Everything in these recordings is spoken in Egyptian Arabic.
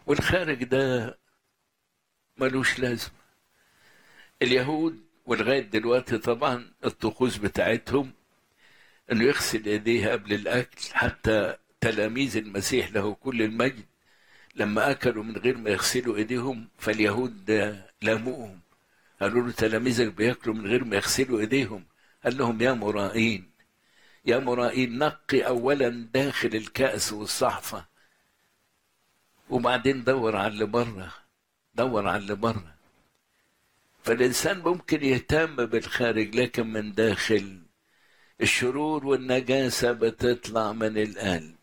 والخارج ده ملوش لازمة اليهود ولغاية دلوقتي طبعا الطقوس بتاعتهم انه يغسل ايديه قبل الاكل حتى تلاميذ المسيح له كل المجد لما اكلوا من غير ما يغسلوا ايديهم فاليهود لاموهم قالوا له تلاميذك بياكلوا من غير ما يغسلوا ايديهم قال لهم يا مرائين يا مرائين نقي اولا داخل الكأس والصحفة وبعدين دور على اللي بره دور على اللي بره فالإنسان ممكن يهتم بالخارج لكن من داخل الشرور والنجاسة بتطلع من القلب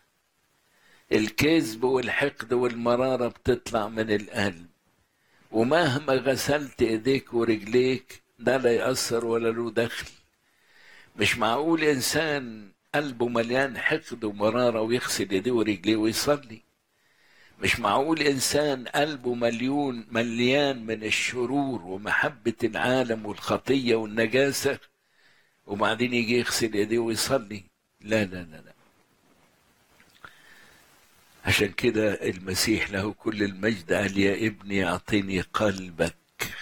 الكذب والحقد والمرارة بتطلع من القلب ومهما غسلت ايديك ورجليك ده لا يأثر ولا له دخل مش معقول انسان قلبه مليان حقد ومرارة ويغسل ايديه ورجليه ويصلي مش معقول انسان قلبه مليون مليان من الشرور ومحبة العالم والخطية والنجاسة وبعدين يجي يغسل ايديه ويصلي لا لا لا لا عشان كده المسيح له كل المجد قال يا ابني اعطني قلبك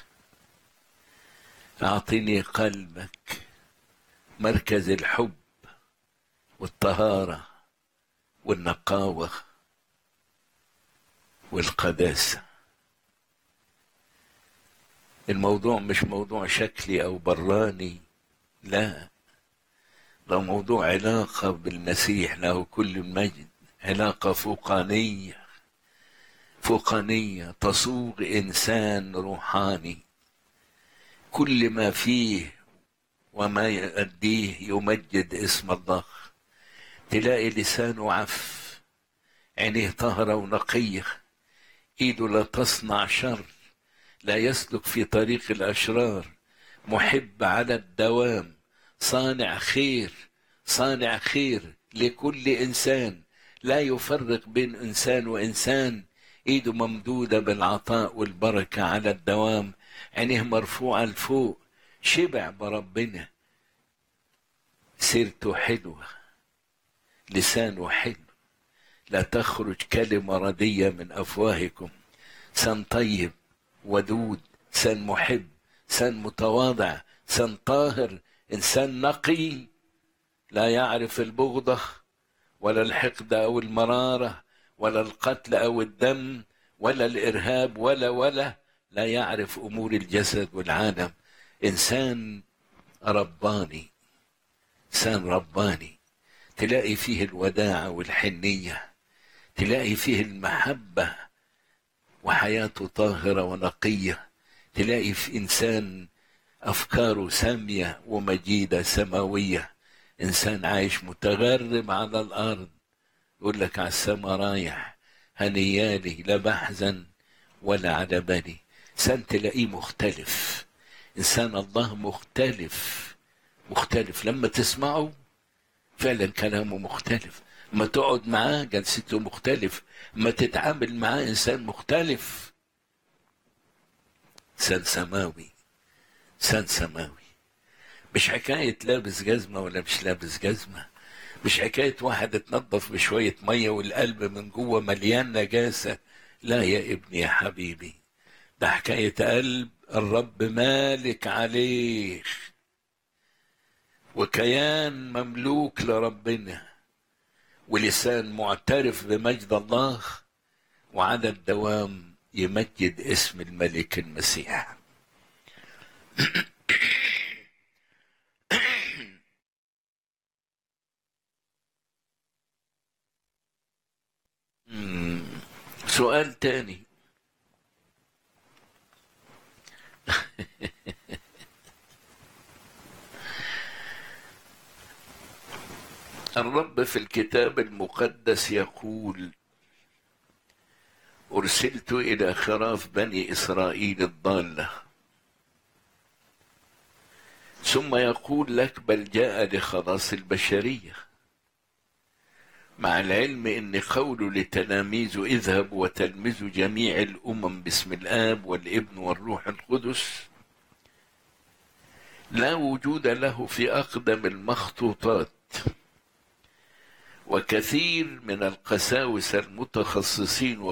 اعطني قلبك مركز الحب والطهارة والنقاوة والقداسة الموضوع مش موضوع شكلي أو براني لا ده موضوع علاقة بالمسيح له كل المجد علاقة فوقانية فوقانية تصوغ إنسان روحاني كل ما فيه وما يؤديه يمجد اسم الله تلاقي لسانه عف عينيه طهرة ونقية ايده لا تصنع شر لا يسلك في طريق الأشرار محب على الدوام صانع خير صانع خير لكل إنسان لا يفرق بين إنسان وإنسان إيده ممدودة بالعطاء والبركة على الدوام عينيه مرفوعة لفوق شبع بربنا سيرته حلوة لسانه حلو لا تخرج كلمة ردية من أفواهكم سن طيب ودود سن محب سن متواضع سن طاهر إنسان نقي لا يعرف البغضة ولا الحقد أو المرارة ولا القتل أو الدم ولا الإرهاب ولا ولا لا يعرف أمور الجسد والعالم إنسان رباني إنسان رباني تلاقي فيه الوداعة والحنية تلاقي فيه المحبة وحياته طاهرة ونقية تلاقي في إنسان أفكاره سامية ومجيدة سماوية إنسان عايش متغرب على الأرض يقول لك على السما رايح هنيالي لا بحزن ولا على بالي إنسان تلاقيه مختلف إنسان الله مختلف مختلف لما تسمعه فعلا كلامه مختلف ما تقعد معاه جلسته مختلف ما تتعامل معاه إنسان مختلف إنسان سماوي إنسان سماوي مش حكاية لابس جزمة ولا مش لابس جزمة مش حكاية واحد اتنظف بشوية مية والقلب من جوه مليان نجاسة لا يا ابني يا حبيبي ده حكاية قلب الرب مالك عليه وكيان مملوك لربنا ولسان معترف بمجد الله وعلى الدوام يمجد اسم الملك المسيح سؤال تاني الرب في الكتاب المقدس يقول أرسلت إلى خراف بني إسرائيل الضالة ثم يقول لك بل جاء لخلاص البشرية مع العلم ان قوله لتلاميذه اذهبوا وتلمذوا جميع الامم باسم الاب والابن والروح القدس لا وجود له في اقدم المخطوطات وكثير من القساوسه المتخصصين